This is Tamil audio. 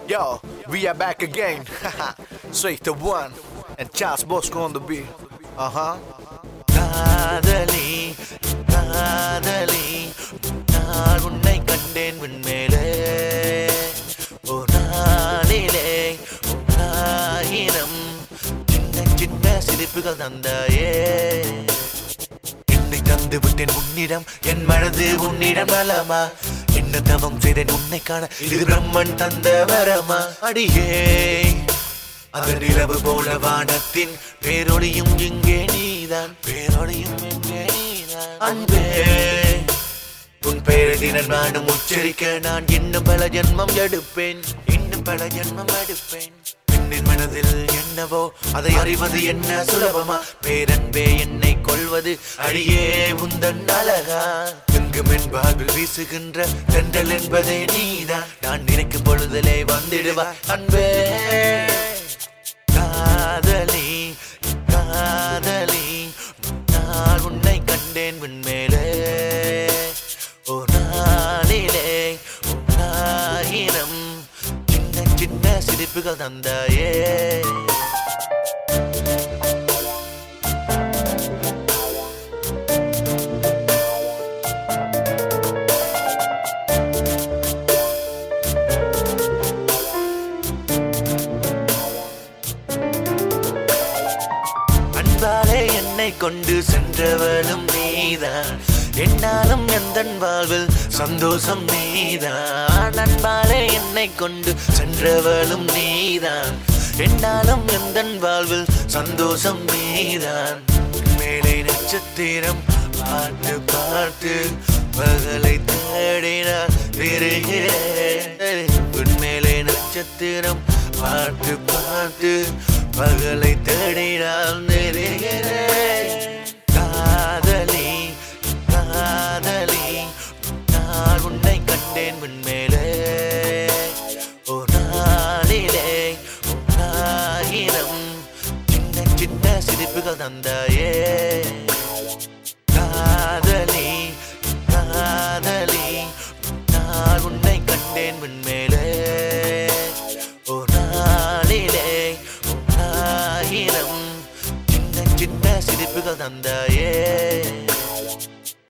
Yo, we are back again. Straight the one. And Charles Bosco on the beat. Uh huh. காதலி காதலி நான் உன்னை கண்டேன் விண்மேலே ஓ நாளிலே ஆயிரம் சின்ன சின்ன சிரிப்புகள் தந்தாயே என்னை தந்து விட்டேன் உன்னிடம் என் மனது உன்னிடம் நலமா என்ன தவம் செய்தேன் உன்னை காண இது பிரம்மன் தந்த வரமா அடியே அந்த நிலவு போல வானத்தின் பேரொளியும் இங்கே நீதான் பேரொளியும் இங்கே நீதான் அன்பே உன் பெயரை தினம் நானும் உச்சரிக்க நான் இன்னும் பல ஜென்மம் எடுப்பேன் இன்னும் பல ஜென்மம் எடுப்பேன் பெண்ணின் மனதில் என்னவோ அதை அறிவது என்ன சுலபமா பேரன்பே என்னை கொள்வது அடியே உந்தன் அழகா எங்கும் என் வாழ்வில் வீசுகின்ற தென்றல் என்பதே நீதான் நான் நினைக்கும் பொழுதிலே வந்திடுவா அன்பே காதலி காதலி நான் உன்னை கண்டேன் விண்மேலே ஓ நாளிலே ஆயிரம் சின்ன சின்ன சிரிப்புகள் தந்தாயே அன்பாலே என்னை கொண்டு சென்றவளும் நீதான் என்னாலும் எந்த வாழ்வில் சந்தோஷம் நீதான் அன்பாலே என்னை கொண்டு சென்றவளும் நீதான் என்னாலும் எந்த வாழ்வில் சந்தோஷம் நீதான் மேலே நட்சத்திரம் பார்த்து பார்த்து பகலை தேடினார் மேலே நட்சத்திரம் பார்த்து பார்த்து பகலை தேடினால் நெருகிறேன் காதலி காதலி நான் உன்னை கண்டேன் விண்மேலே ஓ நாளிலே ஆயிரம் சின்ன சின்ன சிரிப்புகள் தந்தாயே காதலி காதலி நான் உன்னை கண்டேன் விண்மேலே ஓ நாளிலே ஆயிரம் சின்ன சின்ன சிரிப்புகள் தந்த